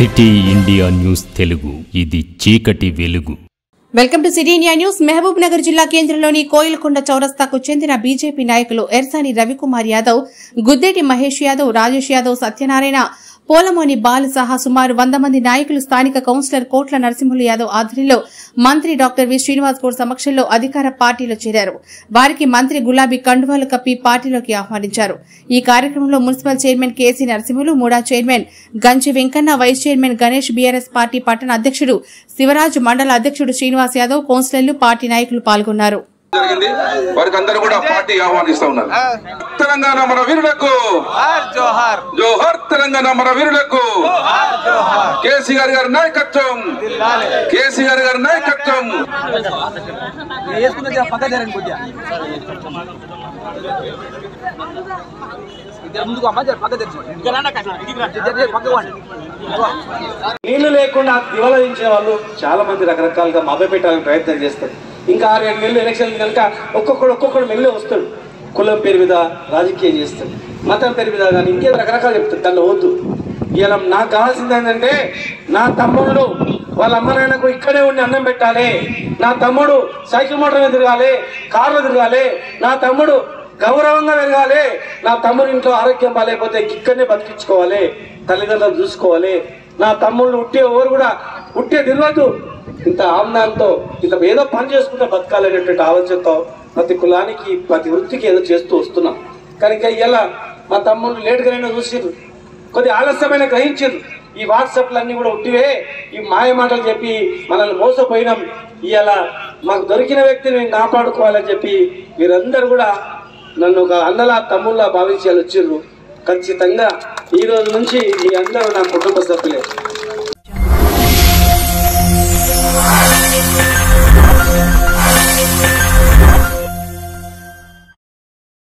city India news Telugu ఇది చీకటి వెలుగు welcome to city India news Mahabubnagar జిల్లా కేంద్రంలోని కోయిలకొండ చౌరస్తాకు చెందిన బీజేపీ నాయకులు ఎర్సాని రవికుమార్ యాదవ్ గుద్దేటి మహేష్ యాదవ్ రాజేష్ యాదవ్ సత్యనారాయణ పోలమోని బాలు సహా సుమారు వంద మంది నాయకులు స్థానిక కౌన్సిలర్ కోట్ల నరసింహులు యాదవ్ ఆధ్వర్యంలో మంత్రి డాక్టర్ వి శ్రీనివాస్ గౌడ్ సమక్షంలో అధికార పార్టీలో చేరారు వారికి మంత్రి గులాబీ కండువాలు కప్పి పార్టీలోకి ఆహ్వానించారు ఈ కార్యక్రమంలో municipal chairman KC Narasimhulu MUDA chairman Ganchi Venkanna vice chairman Ganesh BRS party పట్టణ అధ్యక్షుడు శివరాజు మండల అధ్యక్షుడు శ్రీనివాస్ యాదవ్ కౌన్సిలర్లు పార్టీ నాయకులు పాల్గొన్నారు జరిగింది వారికి అందరూ కూడా పార్టీ ఆహ్వానిస్తా ఉన్నారు తెలంగాణ మన వీరులకు జోహార్ జోహర్ తెలంగాణ మన వీరులకు కేసీఆర్ గారి నాయకత్వం కేసీఆర్ గారి నాయకత్వం వేసుకున్న జర పక్క జరగండి కొద్దిగా జర ముందుకు అమ్మ జర పక్క తెచ్చుకోండి పక్క పోండి నీళ్లు లేకుండా దివలదించే వాళ్ళు చాలా మంది రకరకాలుగా మభ్యపెట్టాలని ప్రయత్నం చేస్తారు ఇంకా ఆరు ఏడు నెలలు ఎలక్షన్ కనుక ఒక్కొక్కడు ఒక్కొక్కడు మెల్లే వస్తాడు కులం పేరు మీద రాజకీయం చేస్తాడు మతం పేరు మీద కానీ ఇంకేదో రకరకాలు చెప్తాడు దానిలో వద్దు ఇలా నాకు కావాల్సింది ఏంటంటే నా తమ్ముళ్ళు వాళ్ళ అమ్మ నాయనకు ఇక్కడే ఉండి అన్నం పెట్టాలి నా తమ్ముడు సైకిల్ మోటార్ మీద తిరగాలి కార్లో తిరగాలి నా తమ్ముడు గౌరవంగా పెరగాలి నా తమ్ముడు ఇంట్లో ఆరోగ్యం బాగాలేకపోతే ఇక్కడనే బతికించుకోవాలి తల్లిదండ్రులు చూసుకోవాలి నా తమ్ముళ్ళు ఉట్టే ఎవరు కూడా ఉట్టే తిరగద్దు ఇంత ఆమ్నాంతో ఇంత ఏదో పని చేసుకుంటే బతకాలనేటువంటి ఆలోచనతో ప్రతి కులానికి ప్రతి వృత్తికి ఏదో చేస్తూ వస్తున్నాం కానీ ఇంకా ఇలా మా తమ్ముళ్ళు లేటుగానైనా చూసిర్రు కొద్ది ఆలస్యమైన గ్రహించారు ఈ వాట్సాప్లు అన్ని కూడా ఉట్టివే ఈ మాయ మాటలు చెప్పి మనల్ని మోసపోయినాం ఇవాళ మాకు దొరికిన వ్యక్తిని మేము కాపాడుకోవాలని చెప్పి మీరందరూ కూడా నన్ను ఒక అన్నలా తమ్ముళ్ళ భావించి వచ్చిర్రు ఖచ్చితంగా ఈ రోజు నుంచి మీ అందరూ నా కుటుంబ సభ్యులే